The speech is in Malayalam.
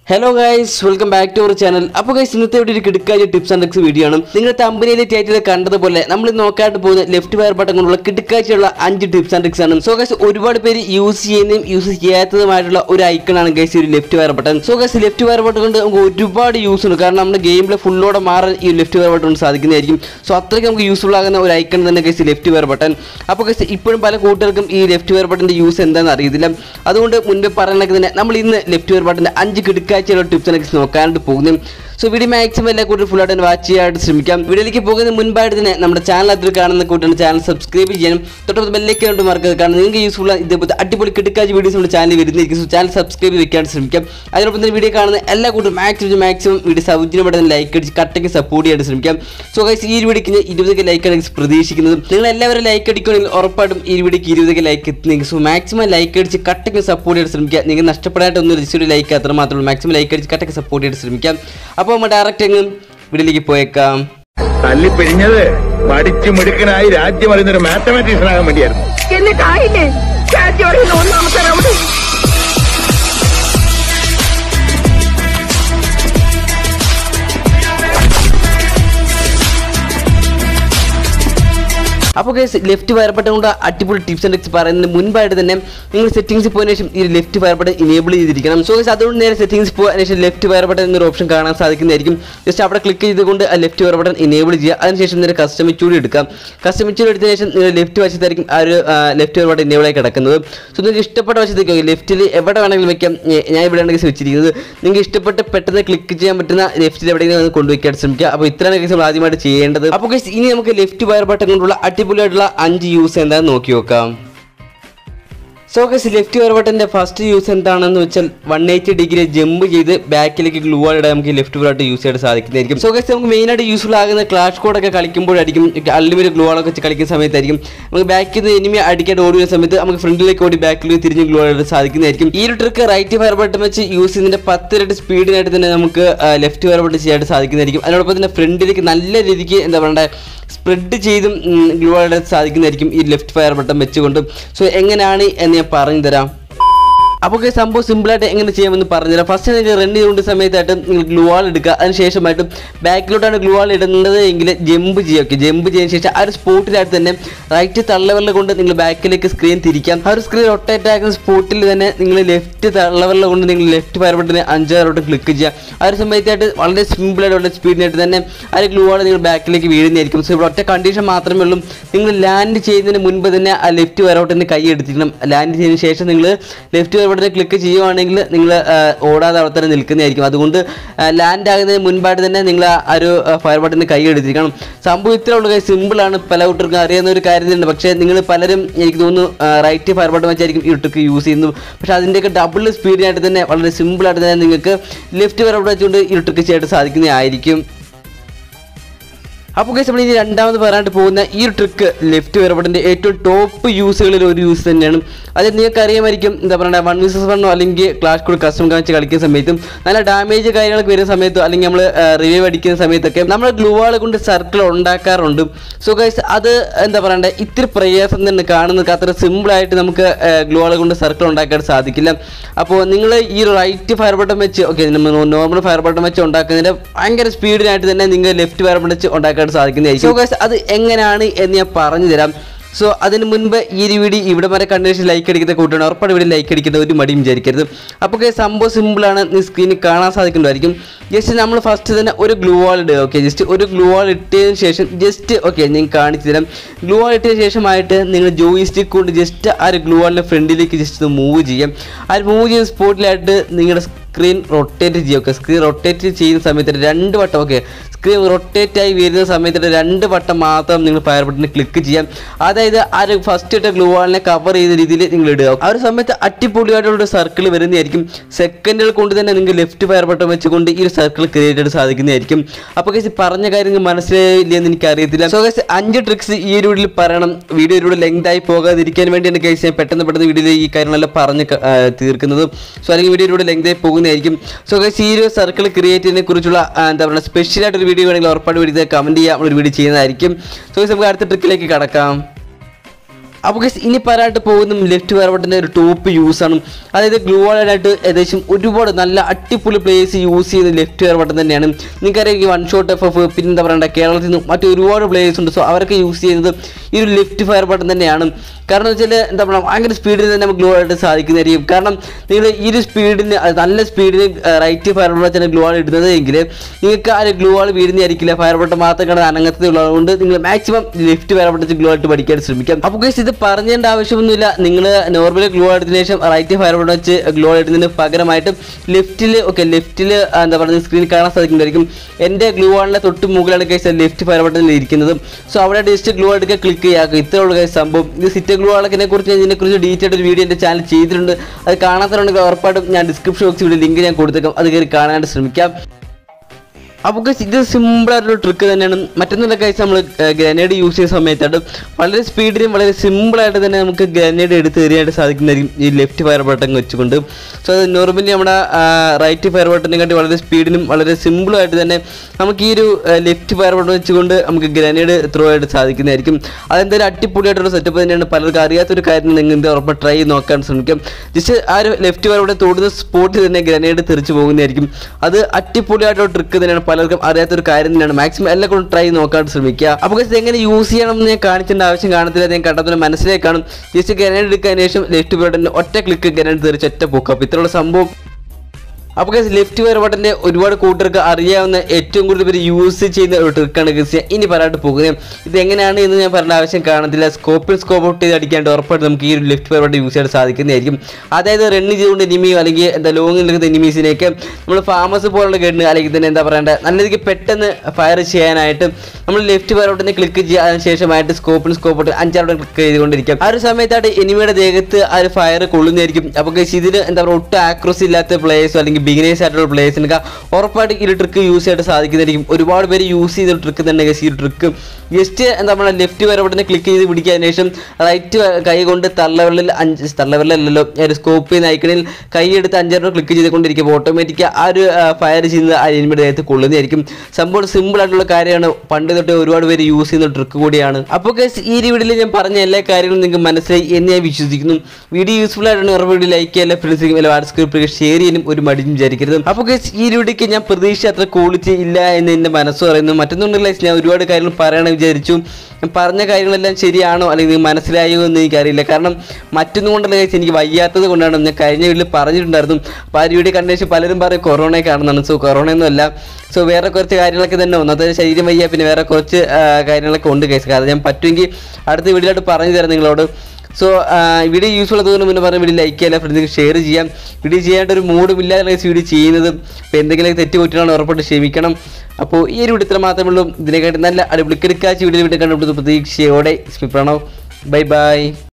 hello guys welcome back to our channel അപ്പോൾ ഗൈസ് ഇന്നത്തെ ഇവിടെ ഒരു കിടക്കായ ടിപ്സ് ആൻഡ് ട്രിക്സ് വീഡിയോ ആണ് നിങ്ങൾ തമ്പനിയിലെ ടൈറ്റിൽ കണ്ടതുപോലെ നമ്മൾ നോക്കായിട്ട് പോകുന്ന ലെഫ്റ്റ് വയർ ബട്ടൺ കൊണ്ടുള്ള കിടക്കാഴ്ചയുള്ള അഞ്ച് ടിപ്സ് ആൻഡ് ട്രിക്സ് ആണ് സോ ഗൈസ് ഒരുപാട് പേര് യൂസ് ചെയ്യുന്നതും യൂസ് ചെയ്യാത്തതുമായിട്ടുള്ള ഒരു ഐക്കണാണ് ഗൈസ് ഒരു left fire button so guys left fire button കൊണ്ട് നമുക്ക് ഒരുപാട് യൂസ് ഉണ്ട് കാരണം നമ്മുടെ ഗെയിമിലെ ഫുള്ളോടെ മാറാൻ ഈ ലെഫ്റ്റ് വയർ ബട്ടൺ കൊണ്ട് സാധിക്കുന്നതായിരിക്കും സോ അത്രയ്ക്ക് നമുക്ക് യൂസ്ഫുൾ ആകുന്ന ഒരു ഐക്കൺ തന്നെ ഗൈസ് ലെഫ്റ്റ് വയർ ബട്ടൺ അപ്പോൾ ഗൈസ് ഇപ്പോഴും പല കൂട്ടുകാർക്കും ഈ ലെഫ്റ്റ് വയർ ബട്ടൻ്റെ യൂസ് എന്താണെന്ന് അറിയത്തില്ല അതുകൊണ്ട് മുൻപേ പറയുന്നതൊക്കെ തന്നെ നമ്മൾ ഇന്ന് ലെഫ്റ്റ് വയർ ബട്ടൻ്റെ അഞ്ച് കിടക്കാഴ്ചയുള്ള ടിപ്സ് ആൻഡ് ട്രിക്സ് നോക്കാനായിട്ട് പോകുന്നു സോ വീഡിയോ മാക്സിമം എല്ലാ കൂട്ടും ഫുൾ ആയിട്ട് വാച്ച് ചെയ്യാനായിട്ട് ശ്രമിക്കാം വീഡിയോയിലേക്ക് പോകുന്നതിന് മുൻപായിട്ട് തന്നെ നമ്മുടെ ചാനൽ അതിൽ കാണുന്ന കൂട്ടാണ് ചാനൽ സബ്സ്ക്രൈബ് ചെയ്യാനും തൊട്ടടുത്ത് ബെല്ലേക്ക് കൊണ്ട് മറക്കുക കാരണം നിങ്ങൾക്ക് യൂസ്ഫുൾ ഇതേപോലത്തെ അടിപൊളി കിടക്കാഴ്ച വീഡിയോസ് നമ്മുടെ ചാനൽ വരുന്നതായിരിക്കും സോ ചാനൽ സബ്സ്ക്രൈബ് വെക്കാൻ ശ്രമിക്കാം അതിനൊപ്പം തന്നെ വീഡിയോ കാണുന്ന എല്ലാ കൂട്ടും മാക്സിമം മാക്സിമം വീഡിയോ സൗജന്യമായിട്ട് തന്നെ ലൈക്ക് അടിച്ച് കട്ടയ്ക്ക് സപ്പോർട്ട് ചെയ്യാൻ ശ്രമിക്കാം സോ ഗൈസ് ഈ വീഡിയോക്ക് ഞാൻ ഇരുപതൊക്കെ ലൈക്ക് ആണ് പ്രതീക്ഷിക്കുന്നത് നിങ്ങൾ എല്ലാവരും ലൈക്ക് അടിക്കുകയാണെങ്കിൽ ഉറപ്പായിട്ടും ഈ വീഡിയോക്ക് ഇരുപതൊക്കെ ലൈക്ക് എത്തുന്നെങ്കിൽ സോ മാക്സിമം ലൈക്ക് അടിച്ച് കട്ടയ്ക്ക് സപ്പോർട്ട് ചെയ്യാൻ ശ്രമിക്കുക നിങ്ങൾ നഷ്ടപ്പെടായിട്ടൊന്നും ജസ്റ്റ് ഒരു ലൈക്ക് അത്ര മാത്രമേ മാക്സിമം ലൈക്ക് അടിച്ച് കട്ടയ്ക്ക് സപ്പോർട്ട് ചെയ്യാൻ ശ്രമിക്കാം അപ്പോൾ നമ്മൾ ഡയറക്റ്റ് അങ്ങ് വീഡിയോയിലേക്ക് പോയേക്കാം തല്ലിപ്പിരിഞ്ഞത് പഠിച്ചു മിടുക്കനായി രാജ്യം അറിയുന്ന ഒരു മാത്തമാറ്റീഷ്യൻ ആകാൻ വേണ്ടിയായിരുന്നു എന്നിട്ടായില്ലേ രാജ്യം അറിയുന്ന ഒന്നാമത്തെ റൗണ്ട് അപ്പോൾ കേസ് ലെഫ്റ്റ് വയർ ബട്ടൺ കൊണ്ട് അടിപൊളി ടിപ്സ് ആൻഡ് ട്രിക്സ് പറയുന്നതിന് മുൻപായിട്ട് തന്നെ നിങ്ങൾ സെറ്റിംഗ്സ് പോയതിനു ശേഷം ഈ ലെഫ്റ്റ് വയർ ബട്ടൺ ഇനേബിൾ ചെയ്തിരിക്കണം സോ ഗൈസ് അതുകൊണ്ട് നേരെ സെറ്റിംഗ്സ് പോയതിനു ശേഷം ലെഫ്റ്റ് വയർ ബട്ടൺ എന്നൊരു ഓപ്ഷൻ കാണാൻ സാധിക്കുന്നതായിരിക്കും ജസ്റ്റ് അവിടെ ക്ലിക്ക് ചെയ്തുകൊണ്ട് ആ ലെഫ്റ്റ് വയർ ബട്ടൺ ഇനേബിൾ ചെയ്യുക അതിനുശേഷം നേരെ കസ്റ്റമർ ചൂടി എടുക്കാം കസ്റ്റമർ ചൂടി എടുത്തതിന് ശേഷം നിങ്ങൾ ലെഫ്റ്റ് വശത്തായിരിക്കും ആ ഒരു ലെഫ്റ്റ് വയർ ബട്ടൺ ഇനേബിൾ ആയി കിടക്കുന്നത് സോ നിങ്ങൾക്ക് ഇഷ്ടപ്പെട്ട വശത്തേക്ക് ലെഫ്റ്റിൽ എവിടെ വേണമെങ്കിലും വെക്കാം ഞ- ഞാൻ ഇവിടെ ആണെങ്കിൽ വെച്ചിരിക്കുന്നത് നിങ്ങൾക്ക് ഇഷ്ടപ്പെട്ട് പെട്ടെന്ന് ക്ലിക്ക് ചെയ്യാൻ പറ്റുന്ന ലെഫ്റ്റിൽ എവിടെയെങ്കിലും ഒന്ന് കൊണ്ടുവയ്ക്കാൻ ശ്രമിക്കുക അപ്പോൾ ഇത്രയാണ് കേസ് നമ്മൾ ആദ്യമായിട്ട് ചെയ്യേണ്ടത് അപ്പോൾ guys, ഇനി നമുക്ക് ലെഫ്റ്റ് വയർ ബട്ടൺ കൊണ്ടുള്ള അടിപൊളിയായിട്ടുള്ള അഞ്ച് യൂസ് എന്താണെന്ന് നോക്കി നോക്കാം സോ ഗസ് ലെഫ്റ്റ് വയർ ബട്ടൻ്റെ ഫസ്റ്റ് യൂസ് എന്താണെന്ന് വെച്ചാൽ വൺ എയ്റ്റി ഡിഗ്രി ജമ്പ് ചെയ്ത് ബാക്കിലേക്ക് ഗ്ലൂ ഇടാൻ നമുക്ക് ലെഫ്റ്റ് വയറായിട്ട് യൂസ് ചെയ്യാൻ സാധിക്കുന്നതായിരിക്കും സോ ഗസ് നമുക്ക് മെയിനായിട്ട് യൂസ്ഫുൾ ആകുന്ന ക്ലാഷ് കോഡൊക്കെ കളിക്കുമ്പോഴായിരിക്കും അൾട്ടിമേറ്റ് ഗ്ലൂ ഒക്കെ വെച്ച് കളിക്കുന്ന സമയത്തായിരിക്കും നമുക്ക് ബാക്കിൽ നിന്ന് എനിമി അടിക്കാണ്ട് ഓടുന്ന സമയത്ത് നമുക്ക് ഫ്രണ്ടിലേക്ക് ഓടി ബാക്കിലേക്ക് തിരിഞ്ഞ് ഗ്ലൂ ഇടാൻ സാധിക്കുന്നതായിരിക്കും ഈ ഒരു ട്രിക്ക് റൈറ്റ് ഫയർ ബട്ടൺ വെച്ച് യൂസ് ചെയ്യുന്നതിൻ്റെ പത്ത് ഇരട്ടി സ്പീഡിനായിട്ട് തന്നെ നമുക്ക് ലെഫ്റ്റ് ഫയർ ബട്ടൺ ചെയ്യാനായിട്ട് സാധിക്കുന്നതായിരിക്കും അതിനോടൊപ്പം തന്നെ ഫ്രണ്ടിലേക്ക് നല്ല രീതിക്ക് എന്താ പറയണ്ടേ സ്പ്രെഡ് ചെയ്തും ഗ്ലൂ ഇടാൻ സാധിക്കുന്നതായിരിക്കും ഈ ലെഫ്റ്റ് ഫയർ ബട്ടൺ വെച്ചുകൊണ്ട് സോ എങ്ങനെയാണ് എന്ന് ഞാൻ പറഞ്ഞു തരാം അപ്പോൾ ഈ സംഭവം സിമ്പിളായിട്ട് എങ്ങനെ ചെയ്യാമെന്ന് പറഞ്ഞുതരാം ഫസ്റ്റ് നിങ്ങൾ റൺ ചെയ്തുകൊണ്ട് സമയത്തായിട്ട് നിങ്ങൾ ഗ്ലൂ വാൾ എടുക്കുക അതിനുശേഷമായിട്ട് ബാക്കിലോട്ടാണ് ഗ്ലൂ വാൾ ഇടുന്നത് എങ്കിൽ ജമ്പ് ചെയ്യുക ഓക്കെ ജമ്പ് ചെയ്തതിന് ശേഷം ആ ഒരു സ്പോട്ടിലായിട്ട് തന്നെ റൈറ്റ് തള്ളവെള്ള കൊണ്ട് നിങ്ങൾ ബാക്കിലേക്ക് സ്ക്രീൻ തിരിക്കാം ആ ഒരു സ്ക്രീൻ റൊട്ടേറ്റ് ആക്കുന്ന സ്പോട്ടിൽ തന്നെ നിങ്ങൾ ലെഫ്റ്റ് തള്ളവെള്ള കൊണ്ട് നിങ്ങൾ ലെഫ്റ്റ് ഫയർ ബട്ടന് അഞ്ചാറോട്ട് ക്ലിക്ക് ചെയ്യുക ആ ഒരു സമയത്തായിട്ട് വളരെ സിമ്പിളായിട്ട് വളരെ സ്പീഡിനായിട്ട് തന്നെ ആ ഒരു ഗ്ലൂ വാൾ നിങ്ങൾ ബാക്കിലേക്ക് വീഴുന്നതായിരിക്കും സോ ഇവിടെ ഒറ്റ കണ്ടീഷൻ മാത്രമേ ഉള്ളൂ നിങ്ങൾ ലാൻഡ് ചെയ്യുന്നതിന് മുൻപ് തന്നെ ആ ലെഫ്റ്റ് വയറോട്ടിൻ്റെ കൈ എടുത്തിരിക്കണം ലാൻഡ് ചെയ്തതിന് ശേഷം നിങ്ങൾ ലെഫ്റ്റ് വയറോട്ടിനെ ക്ലിക്ക് ചെയ്യുവാണെങ്കിൽ നിങ്ങൾ ഓടാതെ അവിടെ തന്നെ നിൽക്കുന്നതായിരിക്കും അതുകൊണ്ട് ലാൻഡ് ആകുന്നതിന് മുൻപായിട്ട് തന്നെ നിങ്ങൾ ആ ഒരു ഫയർ ബട്ടൻ്റെ കൈ എടുത്തിരിക്കണം സംഭവം ഇത്രേ ഉള്ളൂ സിമ്പിളാണ് പല കൂട്ടർക്കും അറിയാവുന്ന ഒരു കാര്യം തന്നെ പക്ഷേ നിങ്ങൾ പലരും എനിക്ക് തോന്നുന്നു റൈറ്റ് ഫയർ ബട്ടൺ വെച്ചായിരിക്കും ഈ ട്രിക്ക് യൂസ് ചെയ്യുന്നു പക്ഷേ അതിൻ്റെയൊക്കെ ഡബിൾ സ്പീഡിനായിട്ട് തന്നെ വളരെ സിമ്പിളായിട്ട് തന്നെ നിങ്ങൾക്ക് ലെഫ്റ്റ് ഫയർ ബട്ടൺ വെച്ചുകൊണ്ട് ഈ ട്രിക്ക് ചെയ്യാനായിട്ട് സാധിക്കുന്നതായിരിക്കും അപ്പോൾ കേസ് നമ്മൾ ഇനി രണ്ടാമത് പറയാനായിട്ട് പോകുന്ന ഈ ഒരു ട്രിക്ക് ലെഫ്റ്റ് വെറബിളിൻ്റെ ഏറ്റവും ടോപ്പ് യൂസുകളിൽ ഒരു യൂസ് തന്നെയാണ് അത് നിങ്ങൾക്ക് അറിയാമായിരിക്കും എന്താ പറയുക വൺ വിസസ് വണ്ണോ അല്ലെങ്കിൽ ക്ലാസ് കൂടെ കസ്റ്റം കാണിച്ച് കളിക്കുന്ന സമയത്തും നല്ല ഡാമേജ് കാര്യങ്ങളൊക്കെ വരുന്ന സമയത്തോ അല്ലെങ്കിൽ നമ്മൾ റിവൈവ് അടിക്കുന്ന സമയത്തൊക്കെ നമ്മൾ ഗ്ലൂ വാൾ കൊണ്ട് സർക്കിൾ ഉണ്ടാക്കാറുണ്ട് സോ ഗൈസ് അത് എന്താ പറയണ്ടേ ഇത്തിരി പ്രയാസം തന്നെ കാണുന്നത് അത്ര സിമ്പിളായിട്ട് നമുക്ക് ഗ്ലൂ വാൾ കൊണ്ട് സർക്കിൾ ഉണ്ടാക്കാൻ സാധിക്കില്ല അപ്പോൾ നിങ്ങൾ ഈ റൈറ്റ് ഫയർ ബട്ടൺ വെച്ച് ഓക്കെ നോർമൽ ഫയർ ബട്ടൺ വെച്ച് ഉണ്ടാക്കുന്നതിൻ്റെ ഭയങ്കര സ്പീഡിനായിട്ട് തന്നെ നിങ്ങൾ ലെഫ്റ്റ് ഫയർ ബട്ടൺ വെച്ച് ഉണ്ടാക്കാൻ സാധിക്കുന്നതായിരിക്കും സോ ഗൈസ് അത് എങ്ങനെയാണ് എന്ന് ഞാൻ പറഞ്ഞു തരാം സോ അതിന് മുൻപ് ഈ ഒരു വീഡിയോ ഇവിടെ വരെ കണ്ടീഷൻ ലൈക്ക് അടിക്കുന്ന കൂട്ടാണ് ഉറപ്പാണ് ഇവിടെ ലൈക്ക് അടിക്കേണ്ട ഒരു മടിയും വിചാരിക്കരുത് അപ്പോൾ guys, സംഭവം സിമ്പിളാണ് നീ സ്ക്രീനിൽ കാണാൻ സാധിക്കുന്നതായിരിക്കും ജസ്റ്റ് നമ്മൾ ഫസ്റ്റ് തന്നെ ഒരു ഗ്ലൂ വാൾ ഇടുക ഓക്കെ ജസ്റ്റ് ഒരു ഗ്ലൂ വാൾ ഇട്ടതിന് ശേഷം ജസ്റ്റ് ഓക്കെ ഞാൻ കാണിച്ചു തരാം ഗ്ലൂ വാൾ ഇട്ടതിന് ശേഷമായിട്ട് നിങ്ങൾ ജോയി സ്റ്റിക്ക് കൊണ്ട് ജസ്റ്റ് ആ ഒരു ഗ്ലൂ വാളിൻ്റെ ഫ്രണ്ടിലേക്ക് ജസ്റ്റ് ഒന്ന് മൂവ് ചെയ്യാം ആ മൂവ് ചെയ്യുന്ന സ്പോട്ടിലായിട്ട് നിങ്ങളുടെ സ്ക്രീൻ റൊട്ടേറ്റ് ചെയ്യുക ഓക്കെ സ്ക്രീൻ റൊട്ടേറ്റ് ചെയ്യുന്ന സമയത്ത് രണ്ട് വട്ടം ഓക്കെ സ്ക്രീൻ റൊട്ടേറ്റ് ആയി വരുന്ന സമയത്ത് രണ്ട് വട്ടം മാത്രം നിങ്ങൾ ഫയർ ബട്ടണിൽ ക്ലിക്ക് ചെയ്യാം അതായത് ആ ഒരു ഫസ്റ്റ് ഇട്ട ഗ്ലൂ വാളിനെ കവർ ചെയ്ത രീതിയിൽ നിങ്ങൾ ഇടുക ആ ഒരു സമയത്ത് അടിപൊളിയായിട്ടുള്ള സർക്കിൾ വരുന്നതായിരിക്കും സെക്കൻഡുകൾ കൊണ്ട് തന്നെ നിങ്ങൾക്ക് ലെഫ്റ്റ് ഫയർ ബട്ടൺ വെച്ചുകൊണ്ട് ഈ ഒരു സർക്കിൾ ക്രിയേറ്റ് ചെയ്ത് സാധിക്കുന്നതായിരിക്കും അപ്പോൾ കേസ് പറഞ്ഞ കാര്യങ്ങൾ മനസ്സിലായില്ല എന്ന് എനിക്ക് അറിയത്തില്ല സോ കേസ് അഞ്ച് ട്രിക്സ് ഈ ഒരു വീഡിയോയിൽ പറയണം വീഡിയോ ഒരു ലെങ്ത് ആയി പോകാതിരിക്കാൻ വേണ്ടിയാണ് കേസ് ഞാൻ പെട്ടെന്ന് പെട്ടെന്ന് വീഡിയോയിൽ ഈ കാര്യങ്ങളെല്ലാം പറഞ്ഞ് ക- ആ, തീർക്കുന്നത് സോ അല്ലെങ്കിൽ വീഡിയോയിലൂടെ ലെങ്ത് ആയി പോകുന്നതായിരിക്കും സോ ഗൈസ് ഈ ഒരു സർക്കിൾ ക്രിയേറ്റ് ചെയ്യുന്നതിനെ കുറിച്ചുള്ള ആ, എന്താ പറയുക സ്പെഷ്യൽ ആയിട്ടൊരു വീഡിയോ വേണമെങ്കിൽ ഉറപ്പായിട്ട് വീഡിയോ കമൻറ്റ് ചെയ്യാം നമ്മളൊരു വീഡിയോ ചെയ്യുന്നതായിരിക്കും സോ ഗൈസ് നമുക്ക് അടുത്ത ട്രിക്കിലേക്ക് കടക്കാം അപ്പോൾ guys, ഇനി പറയാനായിട്ട് പോകുന്ന ലെഫ്റ്റ് ഫയർ ബട്ടൻ്റെ ഒരു ടോപ്പ് യൂസ് ആണ് അതായത് ഗ്ലൂ ആയിട്ട് ഏകദേശം ഒരുപാട് നല്ല അടിപൊളി പ്ലേയേഴ്സ് യൂസ് ചെയ്യുന്ന ലെഫ്റ്റ് ഫയർ ബട്ടൺ തന്നെയാണ് നിങ്ങൾക്കറിയാം ഈ വൺ ഷോട്ട് എഫ് എഫ് പിന്നെ എന്താ പറയണ്ട കേരളത്തിൽ നിന്നും മറ്റു ഒരുപാട് പ്ലേയേഴ്സ് ഉണ്ട് സോ അവരൊക്കെ യൂസ് ചെയ്യുന്നത് ഈ ഒരു ലെഫ്റ്റ് ഫയർ ബട്ടൺ തന്നെയാണ് കാരണം വെച്ചാൽ എന്താ പറയുക ഭയങ്കര സ്പീഡിൽ തന്നെ നമുക്ക് ഗ്ലോ ആയിട്ട് സാധിക്കുന്നതായിരിക്കും കാരണം നിങ്ങൾ ഈ ഒരു സ്പീഡിന് അത് നല്ല സ്പീഡിന് റൈറ്റ് ഫയർ ബട്ടൺ വെച്ചാണ് ഗ്ലൂ ആൾ ഇടുന്നത് എങ്കിൽ നിങ്ങൾക്ക് ആ ഒരു ഗ്ലൂ ആൾ വീഴുന്നതായിരിക്കില്ല ഫയർ ബട്ടൺ മാത്രം കാണാൻ അനങ്ങത്തുള്ളതുകൊണ്ട് നിങ്ങൾ maximum left fire button gloo ആയിട്ട് പഠിക്കാൻ ശ്രമിക്കാം അപ്പോൾ guys ഇത് പറഞ്ഞേണ്ട ആവശ്യമൊന്നുമില്ല നിങ്ങൾ നോർമലി ഗ്ലൂ എടുത്തതിന് ശേഷം റൈറ്റ് ഫയർ ബട്ടൺ വെച്ച് ഗ്ലോ ഇടുന്നതിന് പകരമായിട്ട് ലെഫ്റ്റിൽ ഓക്കെ ലെഫ്റ്റിൽ എന്താ പറയുക സ്ക്രീനിൽ കാണാൻ സാധിക്കുന്നതായിരിക്കും എൻ്റെ ഗ്ലൂ ആണിൻ്റെ തൊട്ട് മുകളിലാണ് കേസ് ലെഫ്റ്റ് ഫയർ ബട്ടണിൽ ഇരിക്കുന്നത് സോ അവിടെ ജസ്റ്റ് ഗ്ലൂ എടുക്കുക ക്ലിക്ക് ചെയ്യുക ഇത്രേ ഉള്ളൂ guys സംഭവം ഇത് സിറ്റ് ഗ്ലൂ ആളൊക്കെ കുറിച്ച് ഞാൻ ഇതിനെക്കുറിച്ച് ഡീറ്റെയിൽ ഒരു വീഡിയോ എൻ്റെ ചാനൽ ചെയ്തിട്ടുണ്ട് അത് കാണാത്തവരുണ്ടെങ്കിൽ ഉറപ്പായിട്ടും ഞാൻ ഡിസ്ക്രിപ്ഷൻ ബോക്സിൽ വീഡിയോ ലിങ്ക് ഞാൻ കൊടുത്തേക്കാം അത് കയറി കാണാനായിട്ട് ശ്രമിക്കാം അപ്പോൾ guys, ഇത് സിമ്പിൾ ആയിട്ടുള്ള ട്രിക്ക് തന്നെയാണ് മറ്റൊന്നുള്ള കാഴ്ച നമ്മൾ ഗ്രനേഡ് യൂസ് ചെയ്യുന്ന സമയത്തായിട്ട് വളരെ സ്പീഡിലും വളരെ സിമ്പിളായിട്ട് തന്നെ നമുക്ക് ഗ്രനേഡ് എടുത്ത് എറിയാനായിട്ട് സാധിക്കുന്നതായിരിക്കും ഈ ലെഫ്റ്റ് ഫയർ ബട്ടൺ വെച്ചുകൊണ്ട് സോ അത് നോർമലി നമ്മുടെ റൈറ്റ് ഫയർ ബട്ടനെ കാട്ടി വളരെ സ്പീഡിലും വളരെ സിമ്പിളായിട്ട് തന്നെ നമുക്ക് ഈ ഒരു ലെഫ്റ്റ് ഫയർ ബട്ടൺ വെച്ചുകൊണ്ട് നമുക്ക് ഗ്രനേഡ് ത്രോ ആയിട്ട് സാധിക്കുന്നതായിരിക്കും അതെന്തായാലും അടിപൊളിയായിട്ടുള്ള സെറ്റപ്പ് തന്നെയാണ് പലർക്കും അറിയാത്തൊരു കാര്യം നിങ്ങൾ എന്താ ഉറപ്പ് ട്രൈ ചെയ്ത് നോക്കാൻ ശ്രമിക്കാം ജസ്റ്റ് ആ ഒരു ലെഫ്റ്റ് ഫയർ ബട്ടൺ തൊടുന്ന സ്പോട്ടിൽ തന്നെ ഗ്രനേഡ് തെറിച്ച് പോകുന്നതായിരിക്കും അത് അടിപൊളിയായിട്ടുള്ള ട്രിക്ക് തന്നെയാണ് പലർക്കും അറിയാത്തൊരു കാര്യം തന്നെയാണ് മാക്സിമം എല്ലാം കൊണ്ട് ട്രൈ നോക്കാൻ ശ്രമിക്കുക അപ്പോൾ ഇത് എങ്ങനെ യൂസ് ചെയ്യണം എന്ന് ഞാൻ കാണിക്കേണ്ട ആവശ്യം കാണത്തില്ല ഞാൻ കണ്ടതിന് മനസ്സിലേക്ക് കാണും ജസ്റ്റ് ഗ്രനേഡ് എടുക്കാൻ ശേഷം ലെഫ്റ്റ് ബട്ടൺ ഒറ്റ ക്ലിക്ക് ഗ്രനേഡ് തെറിച്ച് ഒറ്റ പൊക്കുക അപ്പോൾ ഇത്രയുള്ള സംഭവം അപ്പോൾ ഗൈസ് ലെഫ്റ്റ് ഫയർ ബട്ടൻ്റെ ഒരുപാട് കൂട്ടർക്ക് അറിയാവുന്ന ഏറ്റവും കൂടുതൽ പേര് യൂസ് ചെയ്യുന്ന ഒരു ട്രിക്കാണ് ഗൈസ് ഇനി പറയാനായിട്ട് പോകുന്നത് ഇത് എങ്ങനെയാണ് എന്ന് ഞാൻ പറയേണ്ട ആവശ്യം കാണത്തില്ല സ്കോപ്പിൽ സ്കോപ്പ് ഔട്ട് ചെയ്ത് അടിക്കാണ്ട് ഉറപ്പായിട്ട് നമുക്ക് ഈ ഒരു ലെഫ്റ്റ് ഫയർ ബട്ടൺ യൂസ് ചെയ്യാൻ സാധിക്കുന്നതായിരിക്കും അതായത് റണ്ണ് ചെയ്തുകൊണ്ട് എനിമിയോ അല്ലെങ്കിൽ എന്താ ലോങ്ങിൽ നിൽക്കുന്ന എനിമീസിനെയൊക്കെ നമ്മൾ ഫാമസ് പോലുള്ള ഗണ്ണ് അല്ലെങ്കിൽ തന്നെ എന്താ പറയണ്ട നല്ല രീതിക്ക് പെട്ടെന്ന് ഫയർ ചെയ്യാനായിട്ട് നമ്മൾ ലെഫ്റ്റ് ഫയർ ബട്ടനെ ക്ലിക്ക് ചെയ്യുക അതിന് ശേഷമായിട്ട് സ്കോപ്പിൽ സ്കോപ്പ് ഔട്ട് അഞ്ചാറ് ക്ലിക്ക് ചെയ്തുകൊണ്ടിരിക്കും ആ ഒരു സമയത്തായിട്ട് എനിമിയുടെ ദേഹത്ത് ആ ഒരു ഫയർ കൊള്ളുന്നതായിരിക്കും അപ്പോൾ ഗൈസ് ഇതിന് എന്താ പറയുക ഒട്ടും ആക്രോസി ഇല്ലാത്ത പ്ലേയേഴ്സോ അല്ലെങ്കിൽ ബിഗിനേഴ്സ് ആയിട്ടുള്ള പ്ലേയേഴ്സിനൊക്കെ ഉറപ്പായിട്ട് ഈ ഒരു ട്രിക്ക് യൂസ് ചെയ്യാൻ സാധിക്കുന്നതായിരിക്കും ഒരുപാട് പേര് യൂസ് ചെയ്ത ട്രിക്ക് തന്നെ guys ഈ ഒരു ട്രിക്ക് ജസ്റ്റ് എന്താ പറയുക ലെഫ്റ്റ് വരെ ഉടനെ ക്ലിക്ക് ചെയ്ത് പിടിക്കാൻ ശേഷം റൈറ്റ് കൈ കൊണ്ട് തള്ളവിരലിൽ അഞ്ച് തള്ളവിരലല്ലോ ഒരു സ്കോപ്പ് ചെയ്യുന്ന ഐക്കണിൽ കൈ എടുത്ത് അഞ്ചെണ്ണം ക്ലിക്ക് ചെയ്തുകൊണ്ടിരിക്കുമ്പോൾ ഓട്ടോമാറ്റിക് ആ ഒരു ഫയർ ചെയ്യുന്നത് ആ എനിമിയുടെ ദേഹത്ത് കൊള്ളുന്നതായിരിക്കും സംഭവം സിമ്പിൾ ആയിട്ടുള്ള കാര്യമാണ് പണ്ട് തൊട്ട് ഒരുപാട് പേര് യൂസ് ചെയ്യുന്ന ട്രിക്ക് കൂടിയാണ് അപ്പോൾ guys, ഈ ഒരു വീഡിയോയിൽ ഞാൻ പറഞ്ഞ എല്ലാ കാര്യങ്ങളും നിങ്ങൾക്ക് മനസ്സിലായി എന്ന് ഞാൻ വിശ്വസിക്കുന്നു വീഡിയോ യൂസ്ഫുൾ ആയിട്ടാണ് ഉറപ്പ് വീഡിയോ ലൈക്ക് ചെയ്യാൻ ഫ്രണ്ട്സിനും അല്ലെങ്കിൽ വാട്സ്ആപ്പ് ഷെയർ ചെയ്യാനും ഒരു മടിയും വിചാരിക്കരുത് അപ്പോൾ guys, ഈ ഒരു വീഡിയോക്ക് ഞാൻ പ്രതീക്ഷ അത്ര ക്വാളിറ്റി ഇല്ല എന്ന് എൻ്റെ മനസ്സ് പറയുന്നു മറ്റൊന്നുമില്ല ഞാൻ ഒരുപാട് കാര്യങ്ങൾ പറയണം വിചാരിച്ചു ഞാൻ പറഞ്ഞ കാര്യങ്ങളെല്ലാം ശരിയാണോ അല്ലെങ്കിൽ നിങ്ങൾക്ക് മനസ്സിലായോ എന്ന് എനിക്കറിയില്ല കാരണം മറ്റൊന്നും കൊണ്ടല്ല guys, എനിക്ക് വയ്യാത്തത് കൊണ്ടാണ് ഞാൻ കഴിഞ്ഞ വീട്ടിൽ പറഞ്ഞിട്ടുണ്ടായിരുന്നു അപ്പോൾ ആ ഒരു വീഡിയോ കണ്ട ശേഷം പലരും പറയും കൊറോണ കാണുന്നതാണ് സോ കൊറോണ ഒന്നുമല്ല സോ വേറെ കുറച്ച് കാര്യങ്ങളൊക്കെ തന്നെ ഒന്നാമത്തെ ശരീരം വയ്യ പിന്നെ വേറെ കുറച്ച് ആ, കാര്യങ്ങളൊക്കെ ഉണ്ട് കേസ് കാരണം ഞാൻ പറ്റുമെങ്കിൽ അടുത്ത വീഡിയോയിലോട്ട് പറഞ്ഞു തരാം നിങ്ങളോട് സോ വീഡിയോ യൂസ്ഫുൾ ആയതുകൊണ്ട് മുന്നേ പറഞ്ഞ വീഡിയോ ലൈക്ക് ചെയ്യാൻ ഫ്രണ്ട്സിന് ഷെയർ ചെയ്യാം വീഡിയോ ചെയ്യാനായിട്ട് ഒരു മൂഡും ഇല്ലാതെ വീഡിയോ ചെയ്യുന്നത് അപ്പോൾ എന്തെങ്കിലും തെറ്റ് പറ്റുകയാണെങ്കിൽ ഉറപ്പായിട്ട് ക്ഷമിക്കണം അപ്പോൾ ഈ ഒരു വീഡിയോ ഇത്ര മാത്രമേ ഉള്ളൂ ഇതിനെക്കാട്ടി നല്ല അടിപൊളി കിടക്കാച്ച വീഡിയോ വീട്ടിൽ കണ്ടുപിടുന്ന പ്രതീക്ഷയോടെ സ്മിപ്രണോ ബൈ ബൈ